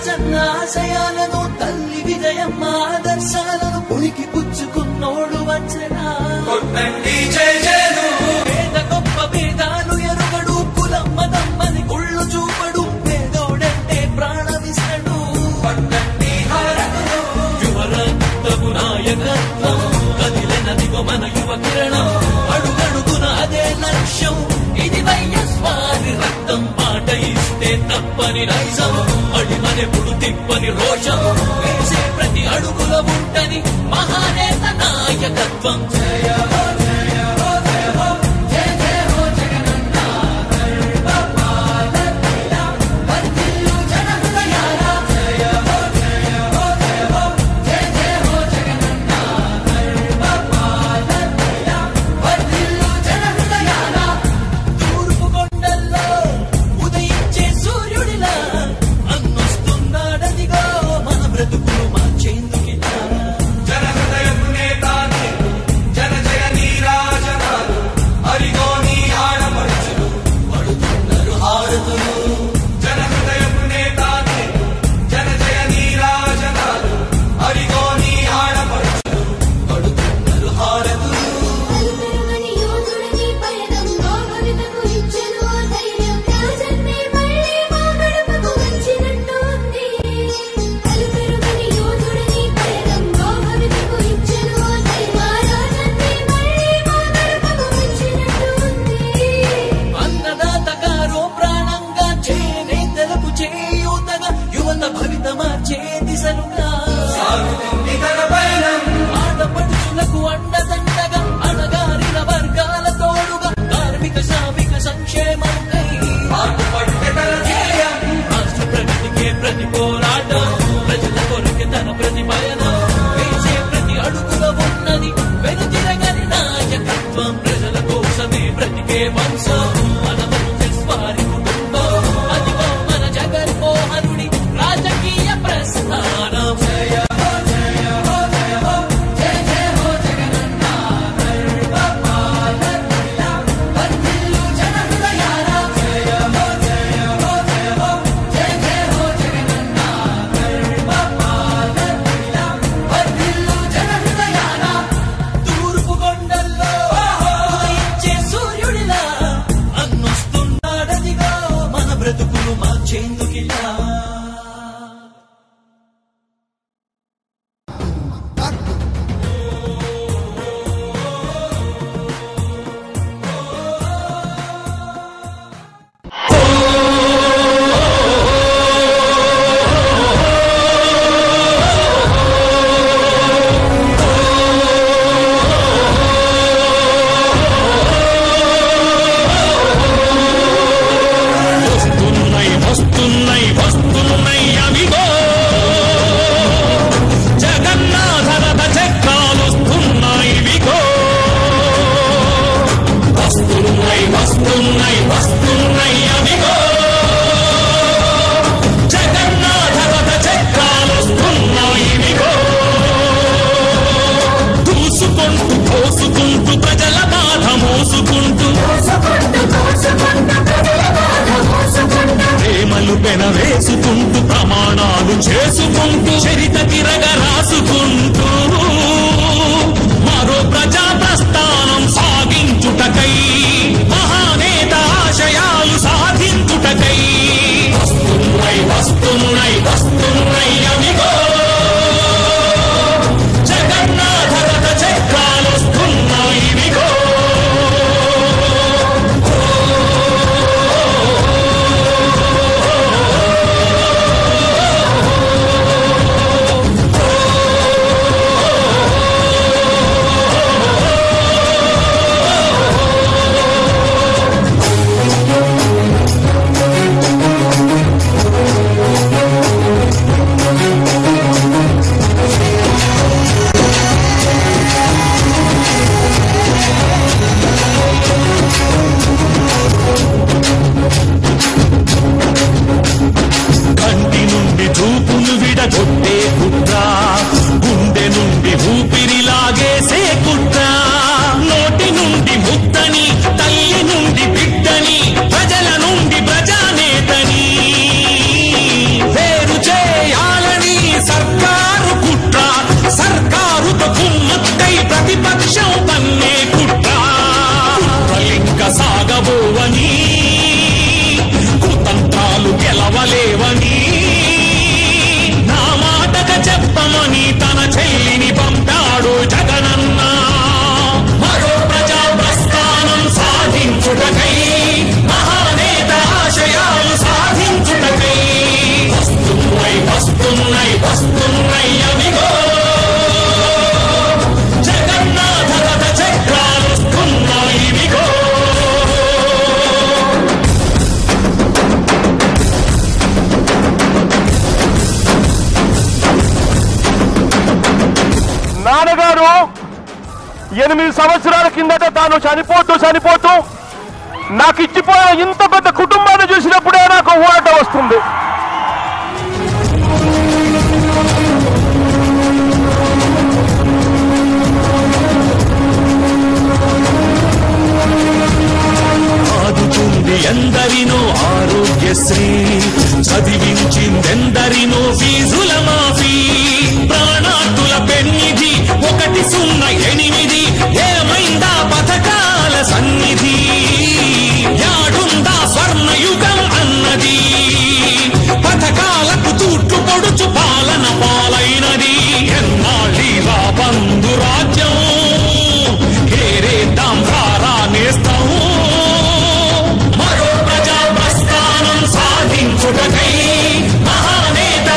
రాజన్న ఆశయాలను తల్లి విజయమ్మ ఆదర్శాలను ఉనికి పుచ్చుకున్నోడు వచ్చనా కొట్టండి జై జయలు పేద గొప్ప భేదాలు ఎరుగడు కులం మతం అని కుళ్ళు చూపడు పేదోడంటే ప్రాణమిస్తడు పట్టండి హారతులు యువరక్తము నాయకత్వం కదిలినదిగో మన యువ కిరణం అడుగడుగున అదే లక్ష్యం ఇది వైఎస్వారి రక్తం పాట ఇస్తే తప్పని నైజం అడిమనెప్పుడు తిప్పని రోషం వేసే ప్రతి అడుగుల ఉంటని మహానేత నాయకత్వం జయ హో జయ హో జయ హో జయ జయ హో జగనన్న గర్భపాలకిల వర్ధిల్లు జన హృదయాల జయ హో జయ హో జయ హో జయ జయ హో జగనన్న గర్భపాలకిల వర్ధిల్లు జన హృదయాల తూర్పు కొండల్లో ఉదయించే సూర్యుడిలా అన్నొస్తున్నాడదిగో మన బ్రతుకులు మార్చేందుకిలా జన హృదయపు నేతాన్ని జన జయ నీరాజనాలు అరిగో నీ ఆడపడుచులు పడుతున్నారు హారతులు జన హృదయపు నేతాన్ని జన జయ నీరాజనాలు అరిగో నీ ఆడపడుచులు పడుతున్నారు హారతులు అలుపెరుగని యోధుడిని పయనంలో భవితకు ఇచ్చెను ఆ ధైర్యం రాజన్నే మళ్ళీ మా గడపకు వచ్చినట్టు ఉంది అలుపెరుగని యోధుడిని పయనంలో భవితకు ఇచ్చెను ఆ ధైర్యం రాజన్నే మళ్ళీ మా గడపకు వచ్చినట్టు ఉంది అన్నదాత గారో ప్రాణంగా చేనేతలకు చేయూతగా యువత భవిత మార్చే దిశలుగా సాగుతుంది తన పయనం ఆడపడుచులకు అండదండగా అణగారిన వర్గాల తోడుగా కార్మిక శ్రామిక సంక్షేమంకై పాటుపడితే తన ధ్యేయం రాష్ట్ర ప్రగతికే ప్రతి పోరాటం ప్రజల కొరకే తన ప్రతి పయనం వేసే ప్రతి అడుగులో ఉన్నది వెనుతిరగని నాయకత్వం ప్రజల కోసమే బ్రతికే వంశం మన వారి కుటుంబం అదిగో మన జగన్మోహనుడి రాజకీయ ప్రస్థానం జయ హో జయ హో జయ హో జయ జయ హో జగనన్న గర్భపాలకిల వర్ధిల్లు జన హృదయాల జయ హో జయ హో జయ హో జయ జయ హో జగనన్న గర్భపాలకిల వర్ధిల్లు జన హృదయాల తూర్పు కొండల్లో ఉదయించే సూర్యుడిలా అన్నొస్తున్నాడదిగో మన బ్రతుకులు మార్చేందుకిలా వస్తున్నాయి వస్తున్నాయి వస్తున్నాయి అవిగో జగన్నాథ రథ చక్రాలు వస్తున్నాయి విగో వస్తున్నాయి వస్తున్నాయి వస్తున్నాయి అవిగో జగన్నాథ రథ చక్రాలు వస్తున్నాయి విగో దూసుకుంటూ పోసుకుంటూ ప్రజల బాధ మోసుకుంటూ ప్రేమలు పెనవేసుకుంటూ ప్రమాణాలు చేసుకుంటూ చరిత తిరగ రాసుకుంటూ మరో ప్రజా ప్రస్థానం సాగించుటకై మహానేత ఆశయాలు సాధించుటకై వస్తున్నాయి వస్తున్నాయి వస్తున్నాయి అవిగో జగన్నాథ రథ చక్రాలు వస్తున్నాయి విగో ఓ వస్తున్నాయి వస్తున్నాయి అవిగో జగన్నాథ రథ చక్రాలు వస్తున్నాయి ఇవిగో నాన్నగారు ఎనిమిది సంవత్సరాల కిందట తాను చనిపోతూ చనిపోతూ నాకు ఇచ్చిపోయిన ఇంత పెద్ద కుటుంబాన్ని చూసినప్పుడే నాకు ఊరట వస్తుంది ఆదుతుంది ఎందరినో ఆరోగ్యశ్రీ చదివించిందెందరినో వీర